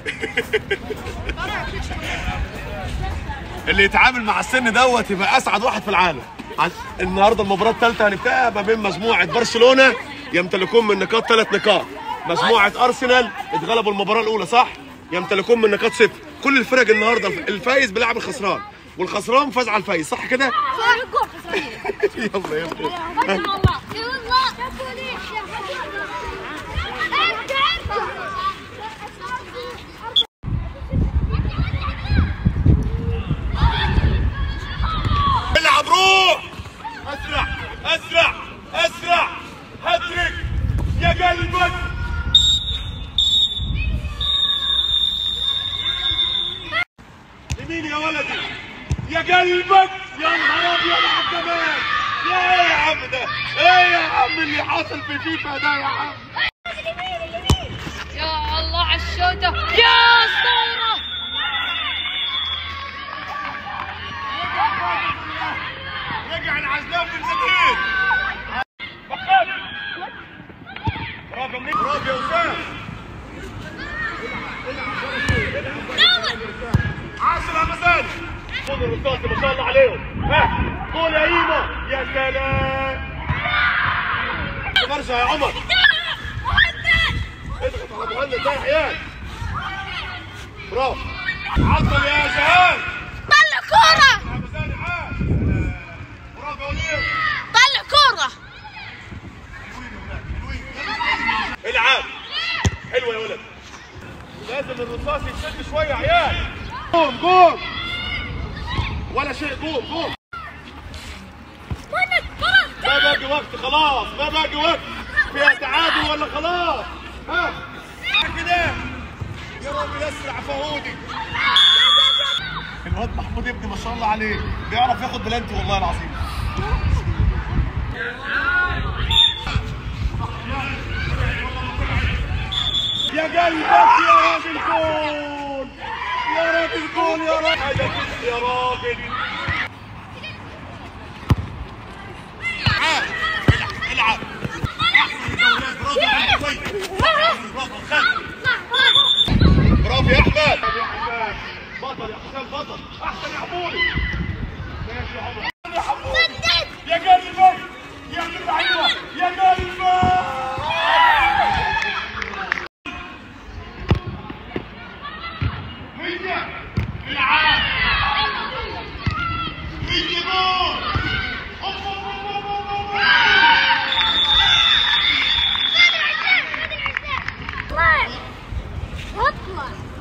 اللي يتعامل مع السن دوت يبقى اسعد واحد في العالم عن- النهارده المباراه الثالثه هنبتديها ما بين مجموعه برشلونه يمتلكون من نقاط ثلاث نقاط مجموعه ارسنال اتغلبوا المباراه الاولى صح يمتلكون من نقاط صفر كل الفرق النهارده الفايز بيلعب الخسران والخسران فاز على الفايز صح كده صار الجول خسرانين يلا يلا قدم الله اي والله العب روح اسرع اسرع اسرع هاتريك يا قلبك يمين يا ولدي يا قلبك يا نهار ابيض على الجمال يا ايه يا عم ده ايه يا عم اللي حاصل في فيفا ده يا عم يا الله على الشوطة يا اسطورة رجع العزلان من جديد برافو يا منير برافو يا وسام عاشر همدان خذوا الرصاصي ما شاء الله عليهم ها قول يا ايمو يا سلام برجع يا عمر اضغط على مهند ده يا عيال برافو عطل يا جهان طلع كورة همدان عاد برافو يا وليد طلع كورة العب حلوه يا ولد لازم الرصاص يتشد شويه يا عيال قوم قوم ولا شيء قوم قوم ما باقي وقت خلاص ما باقي وقت فيها تعادل ولا خلاص ها كده يا راجل اسرع فهودي الواد محمود ابني ما شاء الله عليه بيعرف ياخد بلانتي والله العظيم يا قلبك يا راجل جول يا راجل جول يا راجل هذا كده يا راجل العب العب برافو يا أحمد، كويس. برافو خالد برافو يا احمد برافو يا احمد بطل يا حسام بطل احسن يا حمودي ماشي يا عمر يا حمودي يا قلبي يا ابن اللعيبه يا قلبي هيا العاب هيا جول أوف، أوف، أوف، أوف، أوف، أوف. اطلع اطلع